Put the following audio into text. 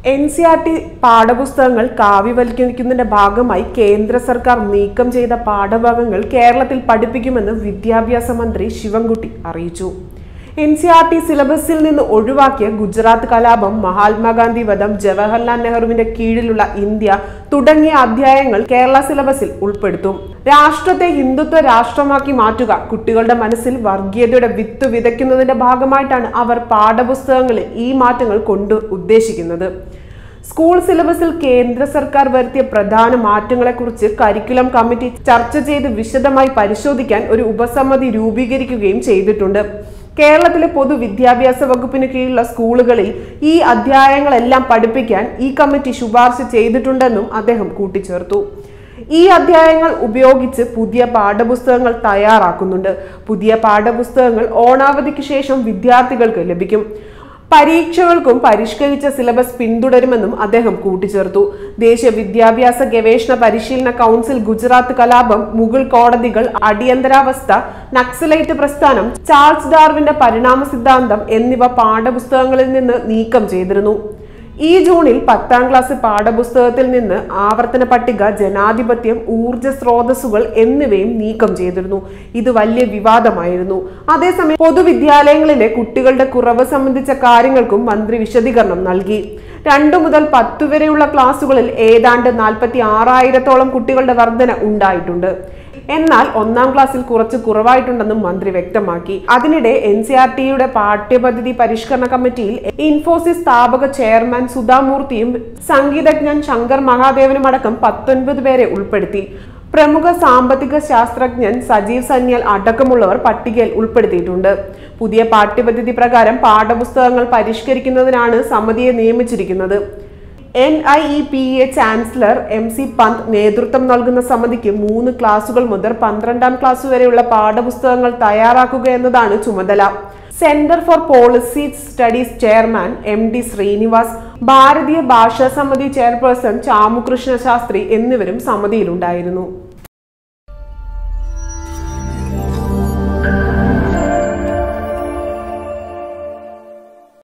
N C R T പാഠപുസ്തകങ്ങൾ കാവ്യവൽക്കരിക്കുന്നതിന്റെ ഭാഗമായി കേന്ദ്ര സർക്കാർ നീക്കം ചെയ്ത പാഠഭാഗങ്ങൾ കേരളത്തിൽ പഠിപ്പിക്കുമെന്ന് വിദ്യാഭ്യാസ മന്ത്രി ശിവൻകുട്ടി അറിയിച്ചു എൻ സി ആർ ടി സിലബസിൽ നിന്ന് ഒഴിവാക്കിയ ഗുജറാത്ത് കലാപം മഹാത്മാഗാന്ധി വധം ജവഹർലാൽ നെഹ്റുവിന്റെ കീഴിലുള്ള ഇന്ത്യ തുടങ്ങിയ അധ്യായങ്ങൾ കേരള സിലബസിൽ ഉൾപ്പെടുത്തും രാഷ്ട്രത്തെ ഹിന്ദുത്വ രാഷ്ട്രമാക്കി മാറ്റുക കുട്ടികളുടെ മനസ്സിൽ വർഗീയതയുടെ വിത്ത് വിതയ്ക്കുന്നതിന്റെ ഭാഗമായിട്ടാണ് അവർ പാഠപുസ്തകങ്ങളിൽ ഈ മാറ്റങ്ങൾ കൊണ്ട് ഉദ്ദേശിക്കുന്നത് സ്കൂൾ സിലബസിൽ കേന്ദ്ര സർക്കാർ വരുത്തിയ പ്രധാന മാറ്റങ്ങളെക്കുറിച്ച് കരിക്കുലം കമ്മിറ്റി ചർച്ച ചെയ്ത് വിശദമായി പരിശോധിക്കാൻ ഒരു ഉപസമിതി രൂപീകരിക്കുകയും ചെയ്തിട്ടുണ്ട് കേരളത്തിലെ പൊതുവിദ്യാഭ്യാസ വകുപ്പിന് കീഴിലുള്ള സ്കൂളുകളിൽ ഈ അധ്യായങ്ങളെല്ലാം പഠിപ്പിക്കാൻ ഈ കമ്മിറ്റി ശുപാർശ ചെയ്തിട്ടുണ്ടെന്നും അദ്ദേഹം കൂട്ടിച്ചേർത്തു ഈ അധ്യായങ്ങൾ ഉപയോഗിച്ച് പുതിയ പാഠപുസ്തകങ്ങൾ തയ്യാറാക്കുന്നുണ്ട് പുതിയ പാഠപുസ്തകങ്ങൾ ഓണാവധിക്ക് ശേഷം വിദ്യാർത്ഥികൾക്ക് ലഭിക്കും പരീക്ഷകൾക്കും പരിഷ്കരിച്ച സിലബസ് പിന്തുടരുമെന്നും അദ്ദേഹം കൂട്ടിച്ചേർത്തു ദേശീയ വിദ്യാഭ്യാസ ഗവേഷണ പരിശീലന കൗൺസിൽ ഗുജറാത്ത് കലാപം മുഗൾ കോടതികൾ അടിയന്തരാവസ്ഥ നക്സലൈറ്റ് പ്രസ്ഥാനം ചാൾസ് ഡാർവിന്റെ പരിണാമ സിദ്ധാന്തം എന്നിവ പാഠപുസ്തകങ്ങളിൽ നിന്ന് നീക്കം ചെയ്തിരുന്നു ഈ ജൂണിൽ പത്താം ക്ലാസ് പാഠപുസ്തകത്തിൽ നിന്ന് ആവർത്തന പട്ടിക ജനാധിപത്യം ഊർജ സ്രോതസ്സുകൾ എന്നിവയും നീക്കം ചെയ്തിരുന്നു ഇത് വലിയ വിവാദമായിരുന്നു അതേസമയം പൊതുവിദ്യാലയങ്ങളിലെ കുട്ടികളുടെ കുറവ് സംബന്ധിച്ച കാര്യങ്ങൾക്കും മന്ത്രി വിശദീകരണം നൽകി രണ്ടു മുതൽ പത്തു വരെയുള്ള ക്ലാസുകളിൽ ഏതാണ്ട് നാൽപ്പത്തി ആറായിരത്തോളം കുട്ടികളുടെ വർധന ഉണ്ടായിട്ടുണ്ട് എന്നാൽ ഒന്നാം ക്ലാസ്സിൽ കുറച്ച് കുറവായിട്ടുണ്ടെന്നും മന്ത്രി വ്യക്തമാക്കി അതിനിടെ എൻ സി ആർ ടിയുടെ പാഠ്യപദ്ധതി പരിഷ്കരണ കമ്മിറ്റിയിൽ ഇൻഫോസിസ് സ്ഥാപക ചെയർമാൻ സുധാമൂർത്തിയും സംഗീതജ്ഞൻ ശങ്കർ മഹാദേവനും അടക്കം പത്തൊൻപത് പേരെ ഉൾപ്പെടുത്തി പ്രമുഖ സാമ്പത്തിക ശാസ്ത്രജ്ഞൻ സജീവ് സന്യാൽ അടക്കമുള്ളവർ പട്ടികയിൽ ഉൾപ്പെടുത്തിയിട്ടുണ്ട് പുതിയ പാഠ്യപദ്ധതി പ്രകാരം പാഠപുസ്തകങ്ങൾ പരിഷ്കരിക്കുന്നതിനാണ് സമിതിയെ നിയമിച്ചിരിക്കുന്നത് N I E P A chancellor M C Pant നേതൃത്വം നൽകുന്ന സമിതിക്ക് മൂന്ന് ക്ലാസുകൾ മുതൽ പന്ത്രണ്ടാം ക്ലാസ് വരെയുള്ള പാഠപുസ്തകങ്ങൾ തയ്യാറാക്കുക എന്നതാണ് ചുമതല centre for policy studies chairman M D Srinivas Bharatiya Bhasha സമിതി ചെയർപേഴ്സൺ ചാമുകൃഷ്ണ ശാസ്ത്രി എന്നിവരും സമിതിയിലുണ്ടായിരുന്നു